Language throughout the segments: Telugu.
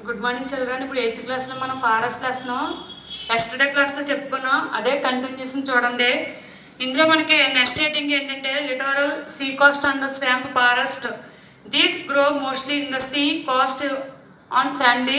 గుడ్ మార్నింగ్ చిల్డ్రన్ ఇప్పుడు ఎయిత్ క్లాస్లో మనం ఫారెస్ట్ లెసన్ ఎస్టర్డే క్లాస్లో చెప్పుకున్నాం అదే కంటిన్యూషన్ చూడండి ఇందులో మనకి నెక్స్ట్ హెడ్డింగ్ ఏంటంటే littoral sea coast and swamp forest these grow mostly in the sea coast on sandy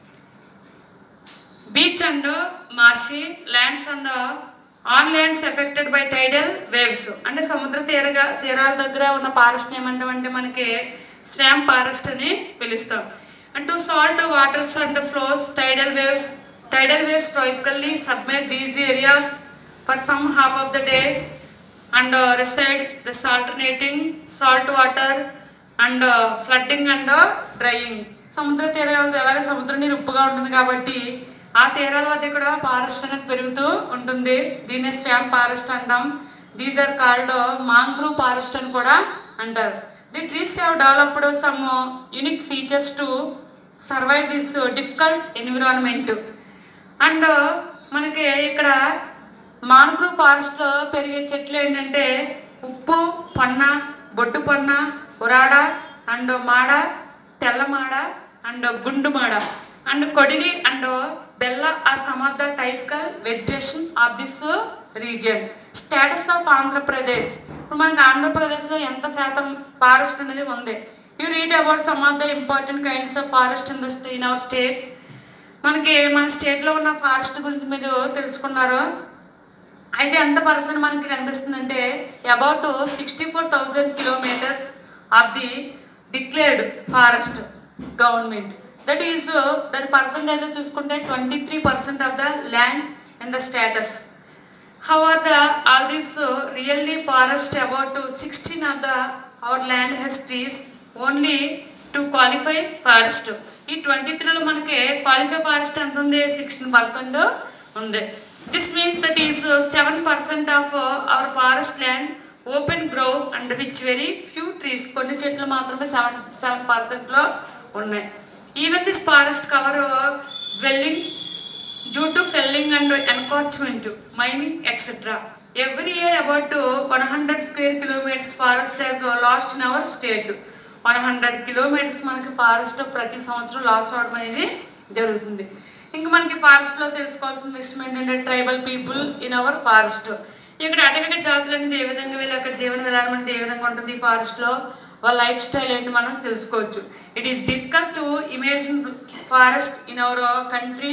beach and marshy lands and on lands affected by tidal waves అంటే సముద్ర తీరగా తీరాల దగ్గర ఉన్న ఫారెస్ట్ ఏమంటామంటే మనకి స్వామ్ ఫారెస్ట్ అని పిలుస్తాం and to salt waters and the flows tidal waves tidal waves typically submit these areas for some half of the day and recede this alternating salt water and flooding and drying సముద్ర తీరాలు ఎలాగ సముద్ర నీరు ఉప్పుగా ఉంటుంది కాబట్టి ఆ తీరాల వద్ద కూడా ఫారెస్ట్ అనేది పెరుగుతూ ఉంటుంది దీన్ని స్వామ్ ఫారెస్ట్ అంటాం these are called mangrove forest అని కూడా అంటారు the trees have developed some unique features to survive this difficult environment and మనకి ఇక్కడ మాన్గ్రూవ్ ఫారెస్ట్లో పెరిగే చెట్లు ఏంటంటే ఉప్పు పన్న బొడ్డు పన్న ఉరాడ అండ్ మాడ తెల్ల మాడ అండ్ గుండు మాడ అండ్ కొడిలి అండ్ బెల్ల are some of the typical vegetation of this region status of Andhra Pradesh ఇప్పుడు మనకి ఆంధ్రప్రదేశ్లో ఎంత శాతం ఫారెస్ట్ అనేది ఉంది you read about some of the important kinds of forest in the in our state మనకి మన స్టేట్లో ఉన్న ఫారెస్ట్ గురించి మీరు తెలుసుకున్నారు అయితే ఎంత పర్సెంట్ మనకి కనిపిస్తుందంటే about sixty four thousand kilometres of the declared forest government that is దాని పర్సంటేజ్ చూసుకుంటే twenty three percent of the land in the status how are the all this really forest about sixteen of the our land has trees only to qualify forest ఈ ట్వంటీ త్రీలో మనకి క్వాలిఫై ఫారెస్ట్ ఎంత ఉంది సిక్స్టీన్ పర్సెంట్ ఉంది this means that is seven percent of our forest land open grow and which very few trees కొన్ని చెట్లు మాత్రమే సెవెన్ సెవెన్ పర్సెంట్లో ఉన్నాయి even this forest cover welling due to felling and encroachment mining etcetera every year about one hundred square kilometres forest has lost in our state one hundred kilometres మనకి ఫారెస్ట్ ప్రతి సంవత్సరం లాస్ అవడం అనేది జరుగుతుంది ఇంకా మనకి ఫారెస్ట్లో తెలుసుకోవాల్సిన విషయం ఏంటంటే tribal people in our forest ఇక్కడ అటవిక జాతులు అనేది ఏ విధంగా వీళ్ళ యొక్క జీవన విధానం అనేది ఏ విధంగా ఉంటుంది ఈ ఫారెస్ట్లో వాళ్ళ లైఫ్ స్టైల్ ఏంటి మనం తెలుసుకోవచ్చు it is difficult to imagine forest in our country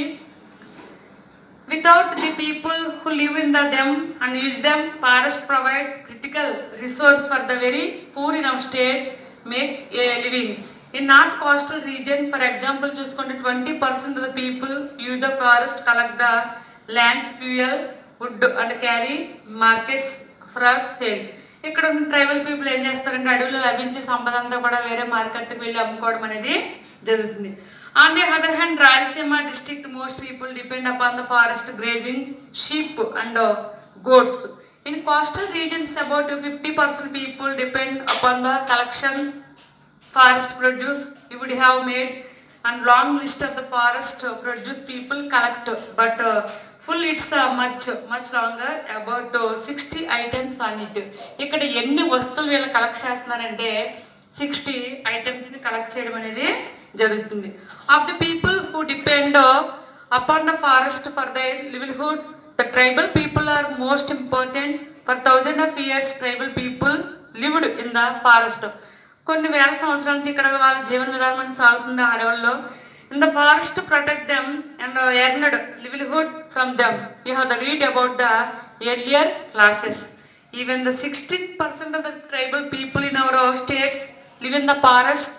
without the people who live in the them and use them forest provide critical resource for the very poor in our state make a living in north coastal region for example చూసుకుంటే twenty percent of the people use the forest collect the lands fuel wood and carry markets for sale ఇక్కడ ఉన్న ట్రైబల్ పీపుల్ ఏం చేస్తారంటే అడవిలో లభించే సంపద అంతా కూడా వేరే మార్కెట్కి వెళ్ళి అమ్ముకోవడం అనేది జరుగుతుంది on the other hand Rayalaseema district most people depend upon the forest grazing sheep and goats in coastal regions about fifty percent people depend upon the collection forest produce you wood have made and long list of the forest produce people collect but full it's much much longer about sixty items on it ఇక్కడ ఎన్ని వస్తువులు వీళ్ళు కలెక్ట్ చేస్తున్నారంటే సిక్స్టీ ఐటమ్స్ని కలెక్ట్ చేయడం అనేది జరుగుతుంది of the people who depend upon the forest for their livelihood the tribal people are most important for thousand of years tribal people lived in the forest కొన్ని వేల సంవత్సరాల నుంచి ఇక్కడ వాళ్ళ జీవన విధానం అనేది సాగుతుంది ఆ అడవుల్లో in the forest protect them and earned livelihood from them you have the read about the earlier classes even the sixteen percent of the tribal people in our states live in the forest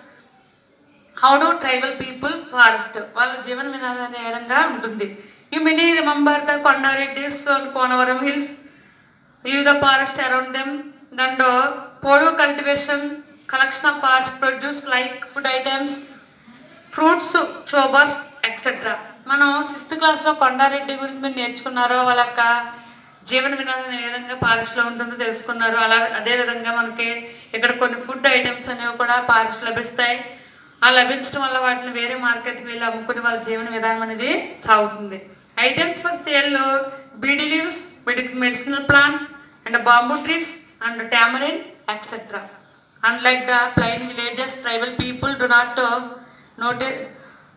how do tribal people forest వాళ్ళ జీవన విధానం అనే విధంగా ఉంటుంది you many remember the Konda Reddis Konavaram hills you the forest around them and podu cultivation collection of forest produce like food items fruits tubers etcetera మనం సిక్స్త్ క్లాస్లో కొండారెడ్డి గురించి మీరు నేర్చుకున్నారో వాళ్ళ యొక్క జీవన విధానం ఏ విధంగా ఫారెస్ట్లో ఉంటుందో తెలుసుకున్నారు అలా అదే విధంగా మనకి ఇక్కడ కొన్ని ఫుడ్ ఐటమ్స్ అనేవి కూడా ఫారెస్ట్ లభిస్తాయి ఆ లభించడం వల్ల వాటిని వేరే మార్కెట్కి వెళ్ళి అమ్ముకుని వాళ్ళ జీవన విధానం అనేది సాగుతుంది items for sale beedi leaves medicinal plants and bamboo trees and tamarind etcetera Unlike the plain villages, tribal people do not uh, note,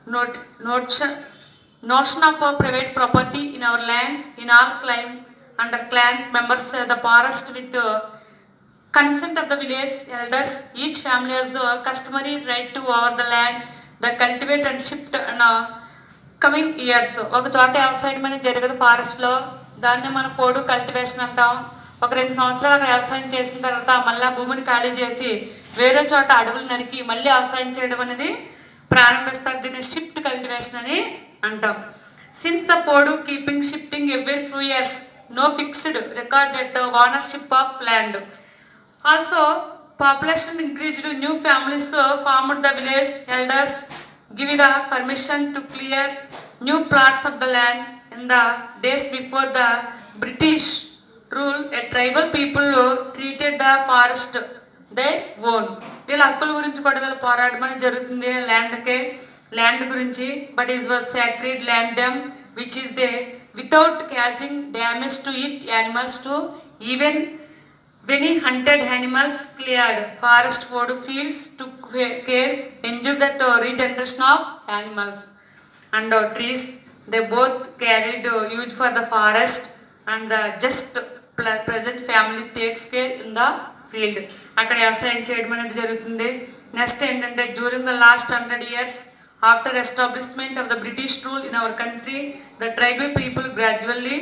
note, notion, notion of a private property in our land in all claim and the clan members uh, the forest with uh, consent of the village elders each family has a customary right to over the land the cultivate and shift in uh, coming years ఒక చోట వ్యవసాయం అనేది జరగదు ఫారెస్ట్లో దాన్ని మనం పోడు కల్టివేషన్ అంటాం ఒక రెండు సంవత్సరాలు అక్కడ వ్యవసాయం చేసిన తర్వాత మళ్ళీ భూమిని ఖాళీ చేసి వేరే చోట అడవులు నరికి మళ్ళీ వ్యవసాయం చేయడం అనేది ప్రారంభిస్తారు దీన్ని షిఫ్ట్ కల్టివేషన్ అని అంటాం since the podu keeping shifting every few years no fixed recorded ownership of land Also, population increased, new families uh, formed the village elders giving the permission to clear new plots of the land in the days before the British rule. A tribal people uh, treated the forest their own. వీళ్ళ హక్కుల గురించి కూడా వీళ్ళ పోరాటం అనేది జరుగుతుంది ల్యాండ్కే ల్యాండ్ గురించి but is was sacred land them which is they without causing damage to it animals to even When he hunted animals, cleared forest for fields, took care, ensured that uh, regeneration of animals and uh, trees. They both carried uh, huge for the forest and the just pl- present family takes care in the field. అక్కడ వ్యవసాయం చేయడం అనేది జరుగుతుంది నెక్స్ట్ ఏంటంటే during the last hundred years after establishment of the British rule in our country the tribal people gradually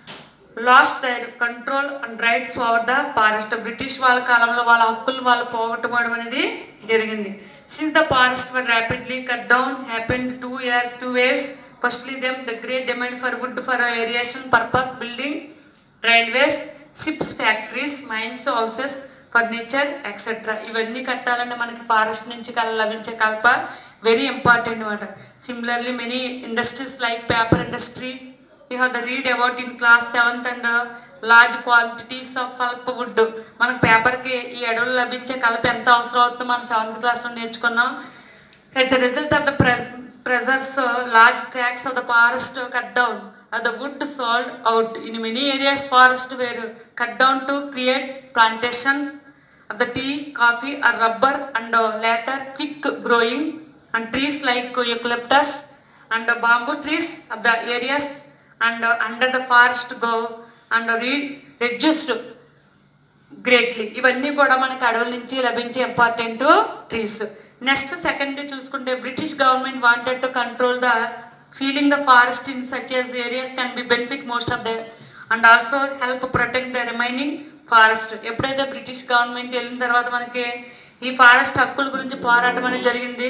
lost their control and rights over the forest British వాళ్ళ కాలంలో వాళ్ళ హక్కులు వాళ్ళు పోగొట్టుకోవడం అనేది జరిగింది since the forest were rapidly cut down happened two years two ways firstly them the great demand for wood for aeration purpose building railways ships factories mines houses furniture etcetera ఇవన్నీ కట్టాలంటే మనకి ఫారెస్ట్ నుంచి కల లభించే కల్ప వెరీ ఇంపార్టెంట్ అనమాట similarly many industries like paper industry you have the read about in class seventh and large quantities of pulp wood మనకు పేపర్కి ఈ అడవులు లభించే కలప ఎంత అవసరం అవుతుందో మనం సెవెంత్ క్లాస్లో నేర్చుకున్నాం As a result of the pre- pressures, uh, large tracts of the forest uh, cut down. Uh, the wood sold out. In many areas, forests were cut down to create plantations of the tea, coffee, or rubber, and uh, later quick growing and trees like eucalyptus and uh, bamboo trees of the areas and uh, under the forest go and re- reduced greatly ఇవన్నీ కూడా మనకి అడవుల నుంచి లభించే ఇంపార్టెంట్ ట్రీస్ నెక్స్ట్ సెకండ్ చూసుకుంటే British government wanted to control the felling the forest in such as areas can be benefit most of the and also help protect the remaining forest ఎప్పుడైతే బ్రిటిష్ గవర్నమెంట్ వెళ్ళిన తర్వాత మనకి ఈ ఫారెస్ట్ హక్కుల గురించి పోరాటం అనేది జరిగింది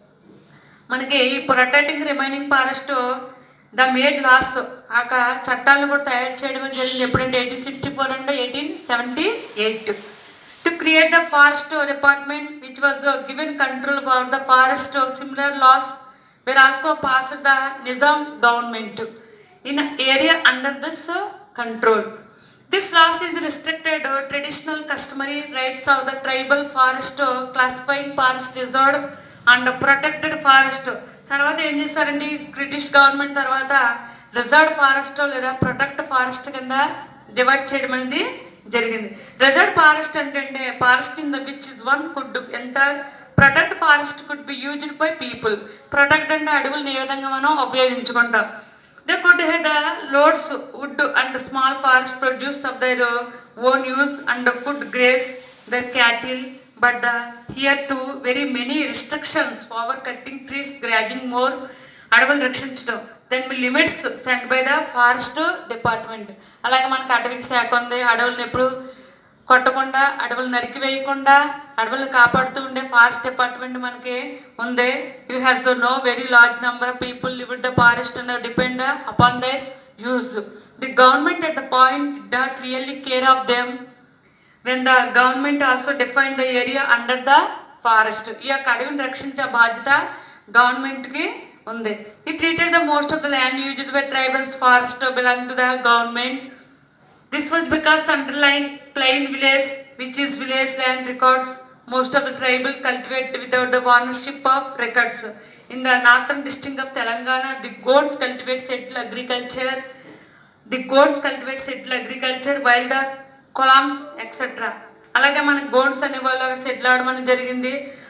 మనకి ఈ protecting remaining forest the made laws ఆ చట్టాలను కూడా తయారు చేయడం అనేది జరిగింది ఎప్పుడంటే eighteen sixty four and eighteen seventy eight to create the forest department which was given control for the forest similar laws were also pass the Nizam government in area under this control This loss is restricted uh, traditional customary rights of the tribal forest, uh, classifying forest reserved and protected forest. తర్వాత ఏం చేశారండి బ్రిటిష్ గవర్నమెంట్ తర్వాత రిజర్వ్ ఫారెస్ట్ లేదా ప్రొటెక్ట్ ఫారెస్ట్ కింద డివైడ్ చేయడం అనేది జరిగింది రిజర్వ్ ఫారెస్ట్ అంటే forest in the which is one could enter protect forest could be used by people protect అంటే అడవులను ఏ విధంగా మనం ఉపయోగించుకుంటాం They could have the loads wood and small forest produce of their uh, own use and could graze their cattle. But the here too very many restrictions for cutting trees, grazing more, అడవులు రక్షించడం then me limits sent by the forest department అలాగే మనకు అటవీ శాఖ ఉంది అడవులను ఎప్పుడు కొట్టకుండా అడవులు నరికి వేయకుండా అడవులను కాపాడుతూ ఉండే ఫారెస్ట్ డిపార్ట్మెంట్ మనకి ఉంది you has no very large number of people live the forest and depend upon their use the government at the point that really care of them when the government also define the area under the forest ఈ యొక్క అడవిని రక్షించే బాధ్యత గవర్నమెంట్కి ఉంది ఈ treated the most of the land used by tribals forest belong to the government This was because underlying plain village, which is village land records, most of the tribal cultivate without the ownership of records. In the northern district of Telangana, the goats cultivate settled agriculture. The goats cultivate settled agriculture while the columns etc. అలాగే మనకి గోడ్స్ అనే వాళ్ళు అక్కడ సెటిల్ అవడం అనేది జరిగింది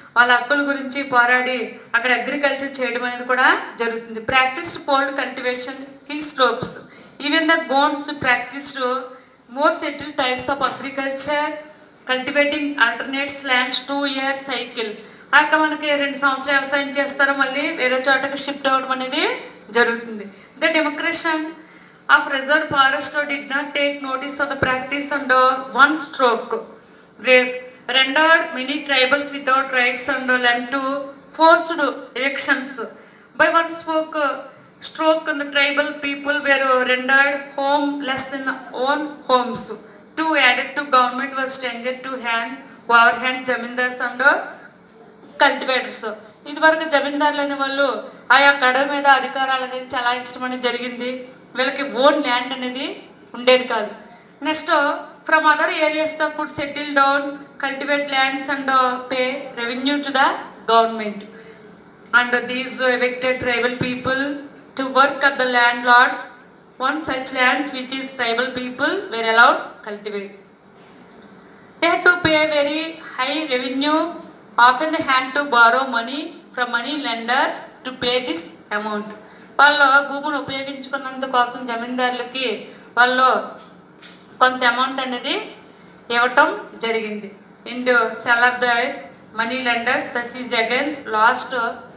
వాళ్ళ హక్కుల గురించి పోరాడి అక్కడ అగ్రికల్చర్ చేయడం అనేది కూడా జరుగుతుంది practised podu cultivation hill slopes even the Gonds practised more settle types of agriculture cultivating alternates lands two year cycle అక్కడ మనకి రెండు సంవత్సరాలు వ్యవసాయం చేస్తారు మళ్ళీ వేరే చోటకి షిఫ్ట్ అవ్వడం అనేది జరుగుతుంది the demarcation of reserve forest did not take notice of the practice and one stroke rendered many tribals without rights and led to forced elections. By one spoke, uh, stroke, the tribal people were rendered homeless in own homes. Two added to government was changed to hand over hand jamindars and cultivators ఇదివరకు జమీందారులు అనే వాళ్ళు ఆయా కడవ మీద అధికారాలు అనేది చలాయించడం అనేది జరిగింది వీళ్ళకి ఓన్ ల్యాండ్ అనేది ఉండేది కాదు next from other areas the could settle down cultivate lands and pay revenue to the government and these evicted tribal people to work at the landlords one such lands which is tribal people were allowed cultivate they had to pay very high revenue often they had to borrow money from money lenders to pay this amount వాళ్ళు భూమిని ఉపయోగించుకున్నంత కోసం జమీందారులకి వాళ్ళు కొంత అమౌంట్ అనేది ఇవ్వటం జరిగింది instead of the money lenders thus is again lost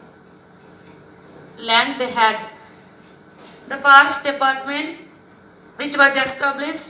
land they had the forest department which was establish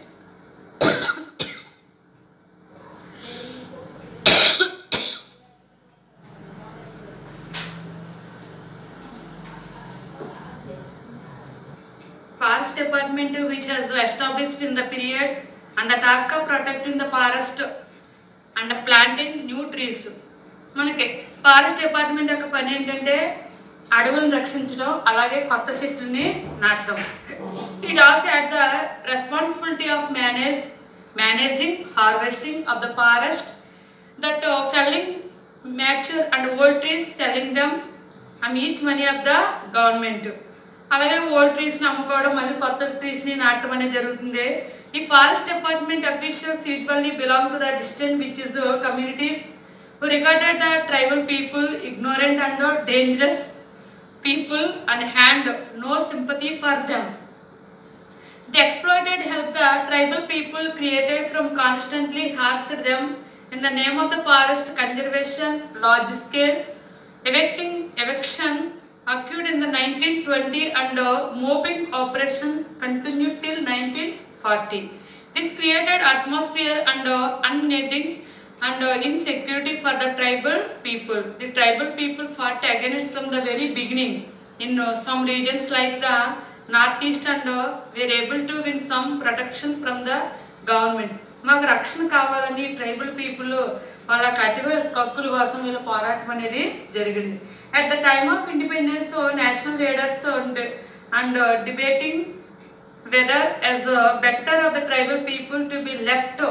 forest department which has established in the period and the task of protecting the forest and planting new trees మనకి ఫారెస్ట్ డిపార్ట్మెంట్ యొక్క పని ఏంటంటే అడవులను రక్షించడం అలాగే కొత్త చెట్లని నాటడం it also had the responsibility of manage managing harvesting of the forest that felling mature and old trees selling them and each money of the government అలాగే ఓల్డ్ ట్రీస్ని అమ్ముకోవడం మళ్ళీ కొత్త ట్రీస్ని నాటడం అనేది జరుగుతుంది ఈ forest department officials usually belong to the distant which is communities who regarded the tribal people ignorant and dangerous people and had no sympathy for them. The exploited helped the tribal people created from constantly harassed them in the name of the forest conservation large scale evicting eviction occurred in the 1920 and uh, mobbing operation continued till 1940. This created atmosphere and uh, unending and uh, insecurity for the tribal people. The tribal people fought against from the very beginning in uh, some regions like the northeast and uh, were able to win some protection from the government. మాకు రక్షణ కావాలని ట్రైబల్ పీపుల్ వాళ్ళ కటివ కక్కుల కోసం వీళ్ళ పోరాటం అనేది జరిగింది at the time of independence national leaders and and debating whether as better of the tribal people to be left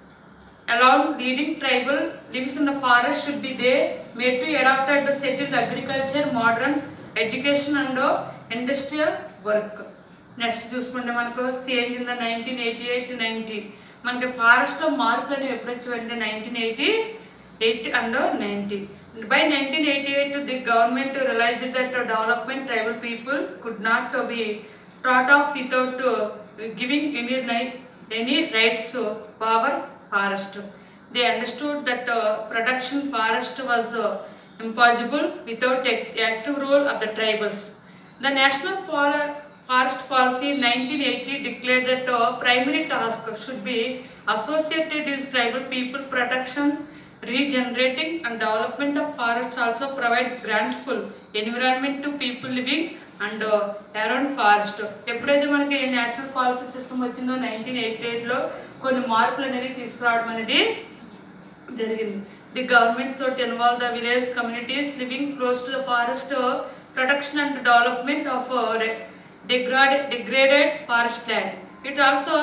alone leading tribal lives in the forest should be there made to adopted the settled agriculture modern education and uh, industrial work next చూసుకుంటే మనకు same in the nineteen eighty eight ninety మనకి ఫారెస్ట్లో మార్పులు అనేవి ఎప్పుడు వచ్చాయంటే nineteen eighty eight and ninety by nineteen eighty eight the government realised that development tribal people could not be taught off without uh, giving any right, any rights to power forest. They understood that uh, production forest was uh, impossible without act- active role of the tribals. The National Pol- Forest Policy in 1980 declared that uh, primary task should be associated with tribal people protection, regenerating and development of forests also provide grantful environment to people living and around forest ఎప్పుడైతే మనకి నేషనల్ పాలసీ సిస్టమ్ వచ్చిందో నైన్టీన్ ఎయిటీ ఎయిట్లో కొన్ని మార్పులు అనేది తీసుకురావడం అనేది జరిగింది the government so involve the village communities living close to the forest protection and development of degrade degraded forest land it also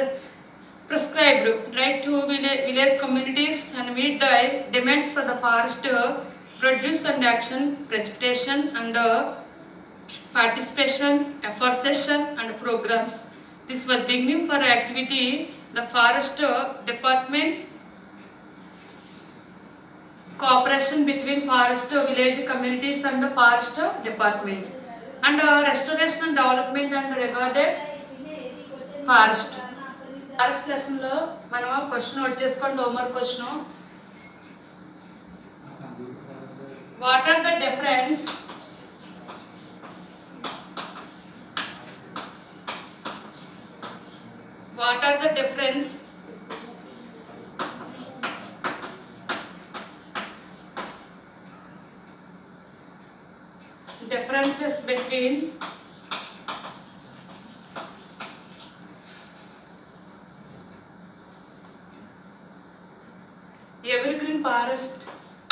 prescribed right to village, village communities and meet the demands for the forest uh, produce and action, precipitation and uh, participation, afforestation and programs. This was beginning for activity. The forest uh, department cooperation between forest village communities and the forest department and uh, restoration and development and regarded forest forest లెసన్లో మనం క్వశ్చన్ నోట్ చేసుకోండి homework question what are the difference what are the difference differences between evergreen forest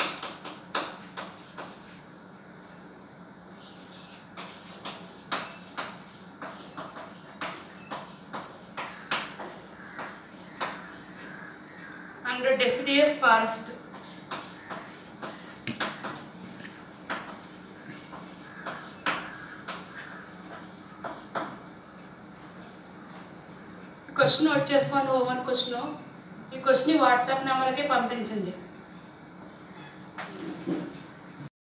and deciduous forest question note చేసుకోండి హోంవర్క్ క్వశ్చన్ ఈ క్వశ్చన్ వాట్సాప్ నెంబర్కి పంపించండి